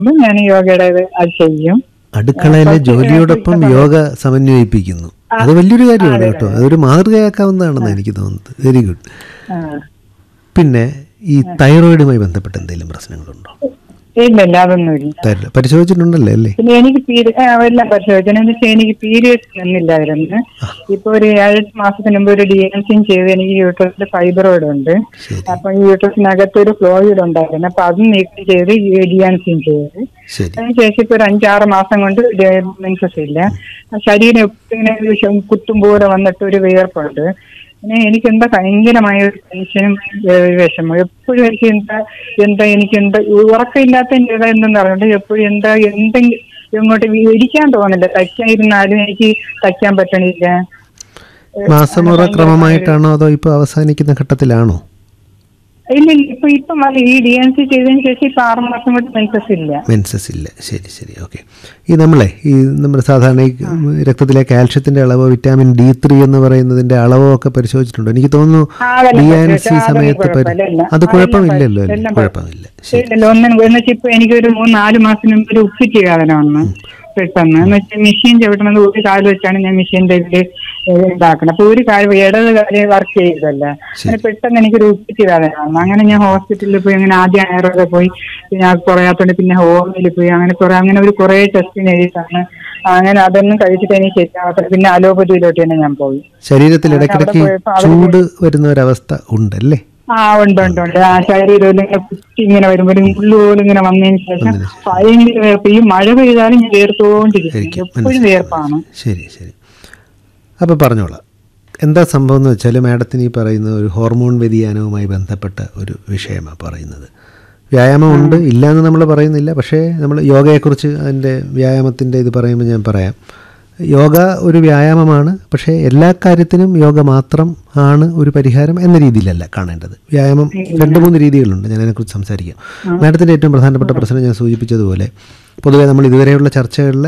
അപ്പം ഞാൻ യോഗയുടെ ഇത് അത് ചെയ്യും അടുക്കളയിലെ ജോലിയോടൊപ്പം യോഗ സമന്വയിപ്പിക്കുന്നു അത് വലിയൊരു കാര്യമാണ് കേട്ടോ അതൊരു മാതൃകയാക്കാവുന്നതാണെന്ന് എനിക്ക് തോന്നുന്നത് വെരി ഗുഡ് ആ. പിന്നെ ഈ തൈറോയിഡുമായി ബന്ധപ്പെട്ട് എന്തെങ്കിലും പ്രശ്നങ്ങളുണ്ടോ ഇല്ല ഇല്ല അതൊന്നുമില്ല തൈറോയ്ഡ് പരിശോധിച്ചിട്ടുണ്ടല്ലേ അല്ലേ പിന്നെ എനിക്ക് പീരി ആ, എല്ലാം പരിശോധിച്ചു എന്ന് വെച്ചാൽ എനിക്ക് പീരിയഡ്സ് നിന്നില്ലായിരുന്നു ഇപ്പൊ ഒരു ഏഴ് മാസത്തിന് മുമ്പ് ഒരു ഡി എൻ സിയും ചെയ്ത് എനിക്ക് യൂട്രസിൽ ഫൈബ്രോയിഡ് ഉണ്ട് ശരി അപ്പൊ ഈ യൂട്രസിനകത്ത് ഒരു ഫ്ലോയിഡ് ഉണ്ടായിരുന്നു അപ്പൊ അതും നീക്കം ചെയ്ത് ഡി എൻ സിയും ചെയ്ത് ശരി അതിനുശേഷം ഇപ്പൊ ഒരു അഞ്ചാറ് മാസം കൊണ്ട് മെൻസസ് ഇല്ല ആ ശരീരം എപ്പോഴും ഇങ്ങനെ ഒരു ശ- കുത്തും പോലെ വന്നിട്ട് ഒരു വിയർപ്പുണ്ട് പിന്നെ എനിക്ക് എന്താ ഭയങ്കരമായ ഒരു ടെൻഷനും ഏഹ്, വിഷമം എപ്പോഴും എനിക്ക് എന്താ എന്താ എനിക്ക് എന്താ ഉറക്കമില്ലാത്ത എന്താ എന്തെന്ന് അറിയണ്ട എപ്പോഴും എന്താ എന്തെങ്കിലും ഇങ്ങോട്ട് ഇരിക്കാൻ തോന്നില്ല തയ്ക്കാതിരുന്നാലും എനിക്ക് തയ്ക്കാൻ പറ്റണില്ല മാസമുറ ക്രമമായിട്ടാണോ അതോ ഇപ്പോൾ അവസാനിക്കുന്ന ഘട്ടത്തിലാണോ ഇല്ല ഇല്ല, ഇപ്പൊ ഇപ്പം അല്ല ഈ ഡി എൻ സി ചെയ്തതിന് ശേഷം ഇപ്പൊ ആറ് മാസം കൊണ്ട് മെൻസസ് ഇല്ല മെൻസസ് ഇല്ല ശരി ശരി ഓക്കെ ഈ നമ്മളെ ഈ നമ്മുടെ സാധാരണ ഈ രക്തത്തിലെ കാൽഷ്യത്തിന്റെ അളവോ വിറ്റാമിൻ ഡി ത്രീ എന്ന് പറയുന്നതിന്റെ അളവോ ഒക്കെ പരിശോധിച്ചിട്ടുണ്ടോ എനിക്ക് തോന്നുന്നു ആ, അതെല്ലാം ഡി എൻ പരിശോധിച്ചു. സി ആ, അതൊന്നും സമയത്ത് പരി- കുഴപ്പമില്ല, എല്ലാം. അത് ആ, കുഴപ്പമില്ലല്ലോ എല്ലാം അല്ലേ എല്ലാം കുഴപ്പമില്ല ശരി ഇല്ലല്ലോ ഒന്നും എന്ന് വെച്ചാൽ ഇപ്പൊ എനിക്കൊരു മൂന്ന് നാല് മാസത്തിന് മുമ്പ് ഒരു ഉപ്പിച്ച് വേദന വന്നു പെട്ടെന്ന് എന്ന് വെച്ചാൽ മെഷീൻ ചവിട്ടണത് ഒരു കാല് വെച്ചാണ് ഞാൻ മെഷീന്റെ ഇതില് ഇതാക്കണം അപ്പൊ ഒരു കാല് ഇടത് കാല് വർക്ക് ചെയ്തല്ല അങ്ങനെ പെട്ടെന്ന് എനിക്കൊരു ഉപ്പിച്ച് വേദന വന്നു അങ്ങനെ ഞാൻ ഹോസ്പിറ്റലിൽ പോയി അങ്ങനെ ആദ്യം അയറൊക്കെ പോയി പിന്നെ അത് കുറയാത്തോണ്ട് പിന്നെ ഹോമിൽ പോയി അങ്ങനെ കുറെ അങ്ങനെ ഒരു കുറെ ടെസ്റ്റിന് എഴുതിയിട്ടാണ് അങ്ങനെ അതൊന്നും കഴിച്ചിട്ട് എനിക്ക് ശരിയാവാത്ത പിന്നെ അലോപ്പതിയിലോട്ട് തന്നെ ഞാൻ പോയി ശരീരത്തിൽ ഇടയ്ക്കിടയ്ക്ക് പോയപ്പോ അവിടെ ചൂട് വരുന്ന ഒരവസ്ഥ ഉണ്ടല്ലേ ആ ഉണ്ട് ഉണ്ട് ഉണ്ട് ആ ശരീരം ഇങ്ങനെ കുത്തി ഇങ്ങനെ വരുമ്പോൾ മുള്ളു പോലും ഇങ്ങനെ വന്നതിന് ശേഷം ഭയങ്കര വേർപ്പ് ഈ മഴ പെയ്താലും ഞാൻ വേർത്തോണ്ടിരിക്കും ആയിരിക്കും. എപ്പോഴും വേർപ്പാണ് ശരി ശരി അപ്പോൾ പറഞ്ഞോളാം എന്താ സംഭവം എന്ന് വെച്ചാൽ മാഡത്തിന് ഈ പറയുന്ന ഒരു ഹോർമോൺ വ്യതിയാനവുമായി ബന്ധപ്പെട്ട ഒരു വിഷയമാണ് പറയുന്നത് വ്യായാമമുണ്ട് ഇല്ല എന്ന് നമ്മൾ പറയുന്നില്ല പക്ഷേ നമ്മൾ യോഗയെക്കുറിച്ച് അതിൻ്റെ വ്യായാമത്തിൻ്റെ ഇത് പറയുമ്പോൾ ഞാൻ പറയാം യോഗ ഒരു വ്യായാമമാണ് പക്ഷേ എല്ലാ കാര്യത്തിനും യോഗ മാത്രം ആണ് ഒരു പരിഹാരം എന്ന രീതിയിലല്ല കാണേണ്ടത് വ്യായാമം രണ്ട് മൂന്ന് രീതികളുണ്ട് ഞാൻ അതിനെക്കുറിച്ച് സംസാരിക്കാം മാഡത്തിൻ്റെ ഏറ്റവും പ്രധാനപ്പെട്ട പ്രശ്നം ഞാൻ സൂചിപ്പിച്ചതുപോലെ പൊതുവേ നമ്മൾ ഇതുവരെയുള്ള ചർച്ചകളിൽ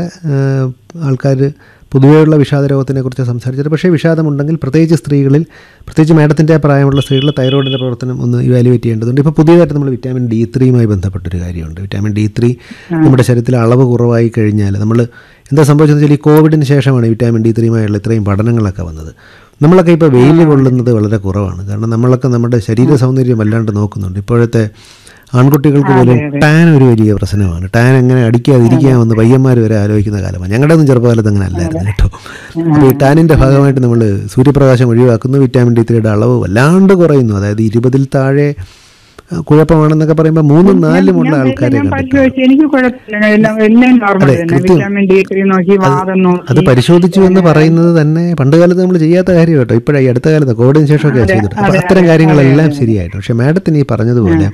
ആൾക്കാർ പൊതുവെയുള്ള വിഷാദ രോഗത്തിനെ കുറിച്ച് സംസാരിച്ചത് പക്ഷേ വിഷാദമുണ്ടെങ്കിൽ പ്രത്യേകിച്ച് സ്ത്രീകളിൽ പ്രത്യേകിച്ച് മാഡത്തിൻ്റെ പ്രായമുള്ള സ്ത്രീകളിൽ തൈറോയിഡിൻ്റെ പ്രവർത്തനം ഒന്ന് ഇവാലുവേറ്റ് ചെയ്യേണ്ടതുണ്ട് ഇപ്പോൾ പുതിയതായിട്ട് നമ്മൾ വിറ്റാമിൻ ഡി ത്രീയുമായി ബന്ധപ്പെട്ടൊരു കാര്യമുണ്ട് വിറ്റാമിൻ ഡി ത്രീ നമ്മുടെ ശരീരത്തിൽ അളവ് കുറവായി കഴിഞ്ഞാൽ നമ്മൾ എന്താ സംഭവിച്ചതെന്ന് വെച്ചാൽ ഈ കോവിഡിന് ശേഷമാണ് ഈ വിറ്റാമിൻ ഡി ത്രീയുമായുള്ള ഇത്രയും പഠനങ്ങളൊക്കെ വന്നത് നമ്മളൊക്കെ ഇപ്പോൾ വെയിൽ കൊള്ളുന്നത് വളരെ കുറവാണ് കാരണം നമ്മളൊക്കെ നമ്മുടെ ശരീര സൗന്ദര്യം വല്ലാണ്ട് നോക്കുന്നുണ്ട് ഇപ്പോഴത്തെ ആൺകുട്ടികൾക്ക് പോലും ടാൻ ഒരു വലിയ പ്രശ്നമാണ് ടാൻ എങ്ങനെ അടിക്കാതിരിക്കാമെന്ന് പയ്യന്മാർ വരെ ആലോചിക്കുന്ന കാലമാണ് ഞങ്ങളുടെ ഒന്നും ചെറുപ്പകാലത്ത് അങ്ങനെ അല്ലായിരുന്നു കേട്ടോ അപ്പോൾ ഈ ടാനിൻ്റെ ഭാഗമായിട്ട് നമ്മൾ സൂര്യപ്രകാശം ഒഴിവാക്കുന്നു വിറ്റാമിൻ ഡി ത്രീയുടെ അളവ് വല്ലാണ്ട് കുറയുന്നു അതായത് ഇരുപതിൽ താഴെ ആ, കുഴപ്പമാണെന്നൊക്കെ പറയുമ്പോൾ മൂന്നും നാലുമുള്ള ആൾക്കാരെ ഞാൻ കണ്ടിട്ടുണ്ട് പരിശോധിച്ചു എനിക്ക് കുഴപ്പമില്ല എല്ലാം എല്ലാം നോർമൽ അതെ, തന്നെ കൃത്യം. വിറ്റാമിൻ ഡി ത്രീ നോക്കി വാദം അത് നോക്കി പരിശോധിച്ചു എന്ന് പറയുന്നത് തന്നെ പണ്ട് കാലത്ത് നമ്മൾ ചെയ്യാത്ത കാര്യം കേട്ടോ ഇപ്പോഴായി അടുത്ത കാലത്ത് കോവിഡിന് ശേഷമൊക്കെ ചെയ്തിട്ട് അപ്പോൾ അത്തരം കാര്യങ്ങളെല്ലാം ശരിയായിട്ട് പക്ഷേ മാഡത്തിന് ഈ പറഞ്ഞതുപോലെ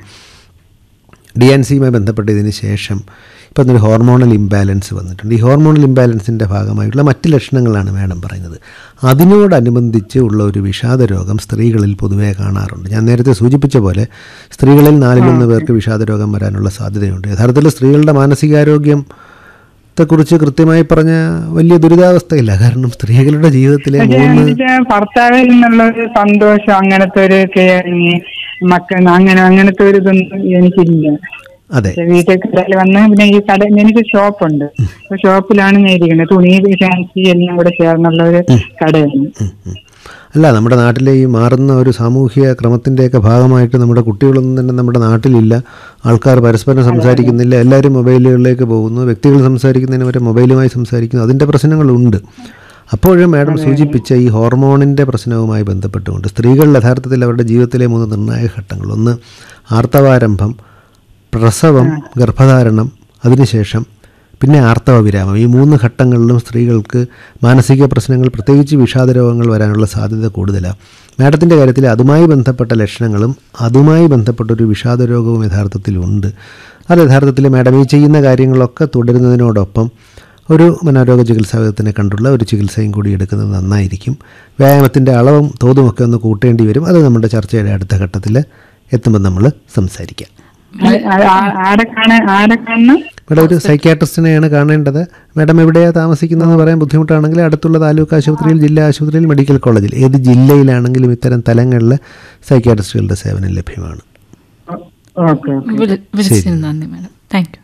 ഡി എൻ സിയുമായി ബന്ധപ്പെട്ട് ഇതിന് ശേഷം ഇപ്പം ഒരു ഹോർമോണൽ ഇംബാലൻസ് വന്നിട്ടുണ്ട് ഈ ഹോർമോണൽ ഇംബാലൻസിൻ്റെ ഭാഗമായിട്ടുള്ള മറ്റ് ലക്ഷണങ്ങളാണ് മാഡം പറയുന്നത് അതിനോടനുബന്ധിച്ച് ഉള്ള ഒരു വിഷാദ രോഗം സ്ത്രീകളിൽ പൊതുവേ കാണാറുണ്ട് ഞാൻ നേരത്തെ സൂചിപ്പിച്ച പോലെ സ്ത്രീകളിൽ നാലിലൊന്ന് പേർക്ക് വിഷാദ രോഗം വരാനുള്ള സാധ്യതയുണ്ട് യഥാർത്ഥത്തിൽ സ്ത്രീകളുടെ മാനസികാരോഗ്യം ത്തെക്കുറിച്ച് കൃത്യമായി പറഞ്ഞ വലിയ ദുരിതാവസ്ഥയില്ല കാരണം സ്ത്രീകളുടെ ജീവിതത്തിലെ പക്ഷേ മൂന്ന് എന്നുവെച്ചാൽ ഭർത്താവിൽ നിന്നുള്ള ഒരു സന്തോഷം അങ്ങനത്തെ ഒരു കെയറിങ് മക്കൾ അങ്ങനെ അങ്ങനത്തെ ഒരു ഇതൊന്നും എനിക്കില്ല അതെ വീട്ടിൽ കടയിൽ വന്ന് പിന്നെ ഈ കട എനിക്ക് ഷോപ്പുണ്ട് അപ്പൊ ഷോപ്പിലാണ് ഞാൻ ഇരിക്കുന്നത് തുണി ഫാൻസി എല്ലാം കൂടെ ചേർന്നുള്ള ഒരു കടയാണ് ഉം, ഉം. അല്ല നമ്മുടെ നാട്ടിലെ ഈ മാറുന്ന ഒരു സാമൂഹിക ക്രമത്തിൻ്റെയൊക്കെ ഭാഗമായിട്ട് നമ്മുടെ കുട്ടികളൊന്നും തന്നെ നമ്മുടെ നാട്ടിലില്ല ആൾക്കാർ പരസ്പരം സംസാരിക്കുന്നില്ല എല്ലാവരും മൊബൈലുകളിലേക്ക് പോകുന്നു വ്യക്തികൾ സംസാരിക്കുന്നതിന് വരെ മൊബൈലുമായി സംസാരിക്കുന്നു അതിൻ്റെ പ്രശ്നങ്ങളുണ്ട് അപ്പോഴും മാഡം സൂചിപ്പിച്ച ഈ ഹോർമോണിൻ്റെ പ്രശ്നവുമായി ബന്ധപ്പെട്ടുകൊണ്ട് സ്ത്രീകൾ യഥാർത്ഥത്തിൽ അവരുടെ ജീവിതത്തിലെ മൂന്ന് നിർണായക ഘട്ടങ്ങൾ ഒന്ന് ആർത്തവാരംഭം പ്രസവം ഗർഭധാരണം അതിനുശേഷം പിന്നെ ആർത്തവ വിരാമം ഈ മൂന്ന് ഘട്ടങ്ങളിലും സ്ത്രീകൾക്ക് മാനസിക പ്രശ്നങ്ങൾ പ്രത്യേകിച്ച് വിഷാദ രോഗങ്ങൾ വരാനുള്ള സാധ്യത കൂടുതലാണ് മാഡത്തിൻ്റെ കാര്യത്തിൽ അതുമായി ബന്ധപ്പെട്ട ലക്ഷണങ്ങളും അതുമായി ബന്ധപ്പെട്ടൊരു വിഷാദ രോഗവും യഥാർത്ഥത്തിലുണ്ട് അത് യഥാർത്ഥത്തിൽ മാഡം ഈ ചെയ്യുന്ന കാര്യങ്ങളൊക്കെ തുടരുന്നതിനോടൊപ്പം ഒരു മനോരോഗ ചികിത്സാവിധത്തിനെ കണ്ടുള്ള ഒരു ചികിത്സയും കൂടി എടുക്കുന്നത് നന്നായിരിക്കും വ്യായാമത്തിൻ്റെ അളവും തോതുമൊക്കെ ഒന്ന് കൂട്ടേണ്ടി വരും അത് നമ്മുടെ ചർച്ചയുടെ അടുത്ത ഘട്ടത്തിൽ എത്തുമ്പോൾ നമ്മൾ സംസാരിക്കാം ആ- ആ- ആരെ കാണാൻ ആരെ കാണണം ഇവിടെ ഒരു സൈക്യാട്രിസ്റ്റിനെയാണ് കാണേണ്ടത് മാഡം എവിടെയാണ് താമസിക്കുന്നതെന്ന് പറയാൻ ബുദ്ധിമുട്ടാണെങ്കിൽ അടുത്തുള്ള താലൂക്ക് ആശുപത്രിയിൽ ജില്ലാ ആശുപത്രിയിൽ മെഡിക്കൽ കോളേജിൽ ഏത് ജില്ലയിലാണെങ്കിലും ഇത്തരം തലങ്ങളിൽ സൈക്യാട്രിസ്റ്റുകളുടെ സേവനം ലഭ്യമാണ് ഓക്കെ ഓക്കെ വിളി- വിളിച്ചതിന് നന്ദി മാഡം താങ്ക് യു